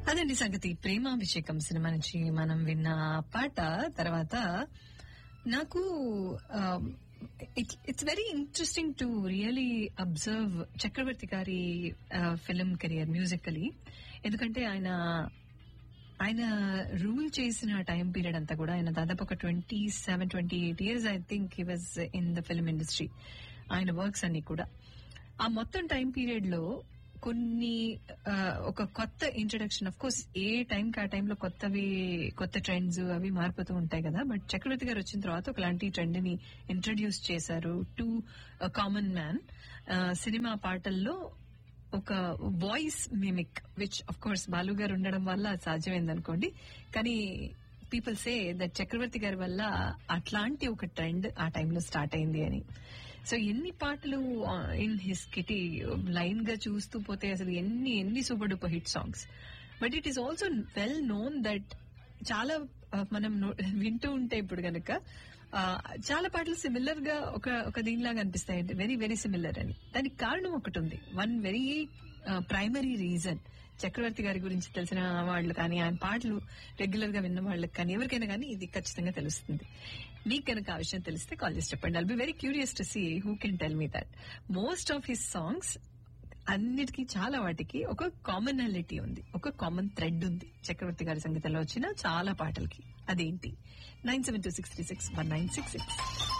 అదండి సంగతి ప్రేమాభిషేకం సినిమా నుంచి మనం విన్న పాట తర్వాత నాకు it's very interesting to really observe Chakravarthi గారి ఫిల్మ్ కెరియర్ మ్యూజికలీ ఎందుకంటే ఆయన ఆయన రూల్ చేసిన టైం పీరియడ్ అంతా కూడా ఆయన దాదాపు ఒక twenty seven twenty eight years I think he was in the film industry ఆయన వర్క్స్ అన్ని కూడా ఆ మొత్తం టైం పీరియడ్ లో కొన్ని ఆ, ఒక కొత్త introduction of course a time కి ఆ టైంలో కొత్తవి కొత్త ట్రెండ్స్ అవి మారిపోతూ ఉంటాయి కదా బట్ చక్రవర్తి గారు వచ్చిన తర్వాత ఒకలాంటి ట్రెండ్ ని ఇంట్రడ్యూస్ చేశారు టు కామన్ మ్యాన్ సినిమా పాటల్లో ఒక voice mimic which of course Balu garu ఉండడం వల్ల అది సాధ్యమైంది అనుకోండి కానీ పీపుల్ సే దట్ చక్రవర్తి గారి వల్ల అట్లాంటి ఒక ట్రెండ్ ఆ టైంలో స్టార్ట్ అయింది అని సో ఎన్ని పాటలు ఇన్ హిస్ కిటీ లైన్ గా చూస్తూ పోతే అసలు ఎన్ని ఎన్ని super duper hit songs but it is also well known that చాలా ఆ, మనం నో- వింటూ ఉంటే ఇప్పుడు గనక ఆ, చాలా పాటలు సిమిలర్ గా ఒక ఒక దీనిలాగా అనిపిస్తాయి వెరీ వెరీ సిమిలర్ అని దానికి కారణం ఒకటి ఉంది one very primary reason Chakravarthi గారి గురించి తెలిసిన వాళ్ళు కానీ ఆయన పాటలు రెగ్యులర్ గా విన్న వాళ్ళకి కానీ ఎవరికైనా కానీ ఇది ఖచ్చితంగా తెలుస్తుంది మీకు కనుక ఆ విషయం తెలిస్తే కాల్ చేసి చెప్పండి I'll be very curious to see who can tell me that most of his songs అన్నిటికీ చాలా వాటికి ఒక కామనాలిటీ ఉంది ఒక కామన్ థ్రెడ్ ఉంది చక్రవర్తి గారి సంగీతంలో వచ్చిన చాలా పాటలకి అదేంటి nine seven two six three six one nine six six